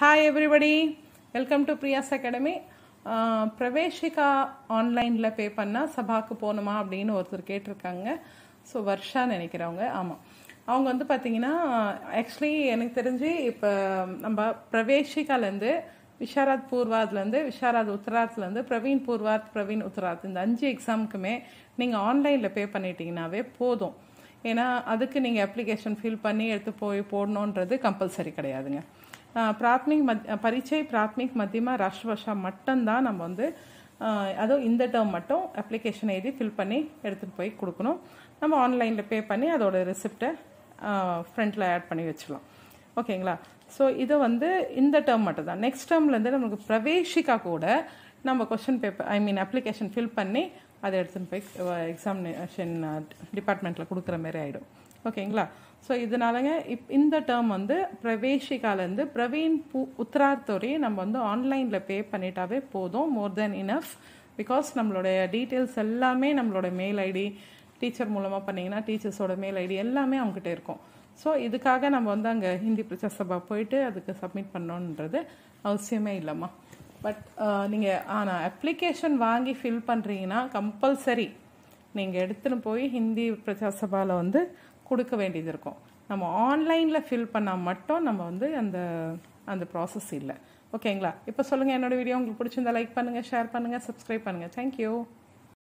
hi everybody welcome to Priya's academy Praveshika ஆன்லைனில் pay பண்ணால் சபாக்கு போகணுமா அப்படின்னு ஒருத்தர் கேட்டிருக்காங்க ஸோ வர்ஷா நினைக்கிறவங்க ஆமாம் அவங்க வந்து பார்த்தீங்கன்னா ஆக்சுவலி எனக்கு தெரிஞ்சு இப்போ நம்ம பிரவேஷிகாலேருந்து விஷாராத் பூர்வாத்லேருந்து விஷாராத் உத்தராத்லேருந்து பிரவீன் பூர்வாத் பிரவீன் உத்தராத் இந்த அஞ்சு எக்ஸாமுக்குமே நீங்கள் ஆன்லைனில் பே பண்ணிட்டீங்கன்னாவே போதும் ஏன்னா அதுக்கு நீங்கள் அப்ளிகேஷன் ஃபில் பண்ணி எடுத்து போய் போடணுன்றது கம்பல்சரி கிடையாதுங்க பிராத்மிக் மத் பரீட்சை பிராத்மிக் மத்தியமா ராஷ்டிரபாஷா மட்டும்தான் நம்ம வந்து அதுவும் இந்த டேர்ம் மட்டும் அப்ளிகேஷன் எழுதி ஃபில் பண்ணி எடுத்துகிட்டு போய் கொடுக்கணும் நம்ம ஆன்லைனில் பே பண்ணி அதோட ரிசிப்டை ஃப்ரண்ட்டில் ஆட் பண்ணி வச்சிடலாம் ஓகேங்களா ஸோ இது வந்து இந்த டேர்ம் மட்டும் தான் நெக்ஸ்ட் டேர்ம்லேருந்து நமக்கு பிரவேஷிக்கா கூட நம்ம question paper I mean application fill பண்ணி அதை எடுத்துன்னு போய் எக்ஸாமினேஷன் டிபார்ட்மெண்ட்டில் கொடுக்குற மாதிரி ஆகிடும் ஓகேங்களா ஸோ இதனாலங்க இப் இந்த டேர்ம் வந்து பிரவேஷிகாலேருந்து பிரவீன் பூ உத்தரார்த்தோரி நம்ம வந்து ஆன்லைனில் பே பண்ணிட்டாவே போதும் மோர் தென் இனஃப் பிகாஸ் நம்மளுடைய டீட்டெயில்ஸ் எல்லாமே நம்மளோட மெயில் ஐடி டீச்சர் மூலமாக பண்ணிங்கன்னா டீச்சர்ஸோட மெயில் ஐடி எல்லாமே அவங்ககிட்ட இருக்கும் ஸோ இதுக்காக நம்ம வந்து அங்கே ஹிந்தி பிரச்சார சபா போயிட்டு அதுக்கு சப்மிட் பண்ணணுன்றது அவசியமே இல்லைம்மா பட் நீங்கள் ஆனால் அப்ளிகேஷன் வாங்கி ஃபில் பண்ணுறீங்கன்னா கம்பல்சரி நீங்கள் எடுத்துன்னு போய் ஹிந்தி பிரச்சார சபாவில் வந்து கொடுக்க வேண்டியது இருக்கும் நம்ம ஆன்லைனில் ஃபில் பண்ணால் மட்டும் நம்ம வந்து அந்த அந்த ப்ராசஸ் இல்லை ஓகேங்களா இப்போ சொல்லுங்கள் என்னோட வீடியோ உங்களுக்கு பிடிச்சிருந்தா லைக் பண்ணுங்கள் ஷேர் பண்ணுங்கள் சப்ஸ்கிரைப் பண்ணுங்கள் தேங்க்யூ